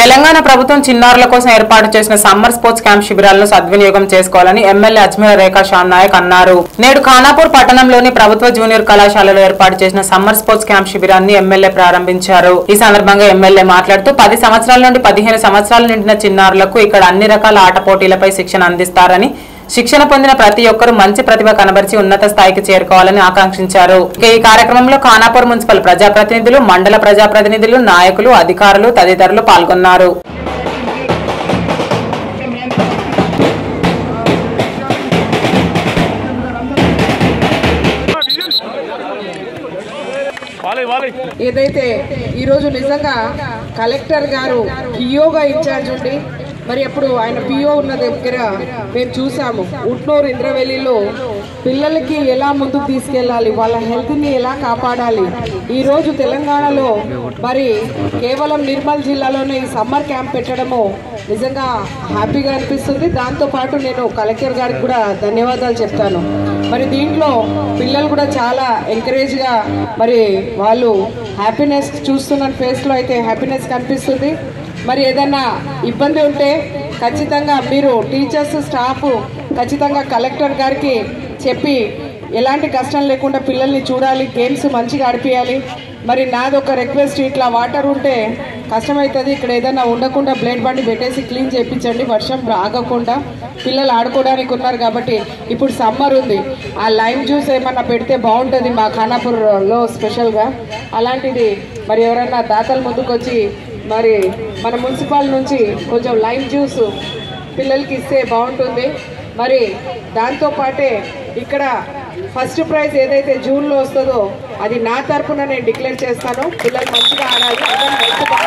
తెలంగాణ ప్రభుత్వం చిన్నారుల కోసం ఏర్పాటు చేసిన సమ్మర్ స్పోర్ట్స్ క్యాంప్ శిబిరాలను సద్వినియోగం చేసుకోవాలని ఎమ్మెల్యే అజ్మీర్ రేఖా షాన్ నాయక్ అన్నారు నేడు ఖానాపూర్ పట్టణంలోని ప్రభుత్వ జూనియర్ కళాశాలలో ఏర్పాటు చేసిన సమ్మర్ స్పోర్ట్స్ క్యాంప్ శిబిరాన్ని ఎమ్మెల్యే ప్రారంభించారు ఈ సందర్భంగా ఎమ్మెల్యే మాట్లాడుతూ పది సంవత్సరాల నుండి పదిహేను సంవత్సరాలు నిండిన చిన్నారులకు ఇక్కడ అన్ని రకాల ఆట పోటీలపై శిక్షణ అందిస్తారని శిక్షణ పొందిన ప్రతి ఒక్కరూ మంచి ప్రతిభ కనబరిచి ఉన్నత స్థాయికి చేరుకోవాలని ఆకాంక్షించారు ఇక ఈ కార్యక్రమంలో ఖానాపూర్ మున్సిపల్ ప్రజాప్రతినిధులు మండల ప్రజాప్రతినిధులు నాయకులు అధికారులు తదితరులు పాల్గొన్నారు వాలే వాలే ఏదైతే ఈరోజు నిజంగా కలెక్టర్ గారు పిఓగా ఇన్ఛార్జ్ ఉండి మరి అప్పుడు ఆయన పిఓ ఉన్న దగ్గర మేము చూసాము ఉట్నూరు ఇంద్రవెల్లిలో పిల్లలకి ఎలా ముందుకు తీసుకెళ్ళాలి వాళ్ళ హెల్త్ని ఎలా కాపాడాలి ఈరోజు తెలంగాణలో మరి కేవలం నిర్మల్ జిల్లాలోనే ఈ సమ్మర్ క్యాంప్ పెట్టడము నిజంగా హ్యాపీగా అనిపిస్తుంది దాంతోపాటు నేను కలెక్టర్ గారికి కూడా ధన్యవాదాలు చెప్తాను మరి దీంట్లో పిల్లలు కూడా చాలా ఎంకరేజ్గా మరి వాళ్ళు హ్యాపీనెస్ చూస్తున్న ఫేస్లో అయితే హ్యాపీనెస్ కనిపిస్తుంది మరి ఏదన్నా ఇబ్బంది ఉంటే ఖచ్చితంగా మీరు టీచర్స్ స్టాఫ్ ఖచ్చితంగా కలెక్టర్ గారికి చెప్పి ఎలాంటి కష్టం లేకుండా పిల్లల్ని చూడాలి గేమ్స్ మంచిగా ఆడిపియాలి మరి నాది ఒక రిక్వెస్ట్ ఇట్లా వాటర్ ఉంటే కష్టమవుతుంది ఇక్కడ ఏదైనా ఉండకుండా బ్లేడ్ బండి పెట్టేసి క్లీన్ చేయించండి వర్షం ఆగకుండా పిల్లలు ఆడుకోవడానికి ఉన్నారు కాబట్టి ఇప్పుడు సమ్మర్ ఉంది ఆ లైమ్ జ్యూస్ ఏమన్నా పెడితే బాగుంటుంది మా ఖానాపూర్లో స్పెషల్గా అలాంటిది మరి ఎవరైనా దాతలు ముందుకు వచ్చి మరి మన మున్సిపల్ నుంచి కొంచెం లైమ్ జ్యూస్ పిల్లలకి ఇస్తే బాగుంటుంది మరి దాంతో పాటే ఇక్కడ ఫస్ట్ ప్రైజ్ ఏదైతే జూన్లో వస్తుందో అది నా తరపున నేను డిక్లేర్ చేస్తాను పిల్లలు మంచిగా ఆడాలి అందరూ health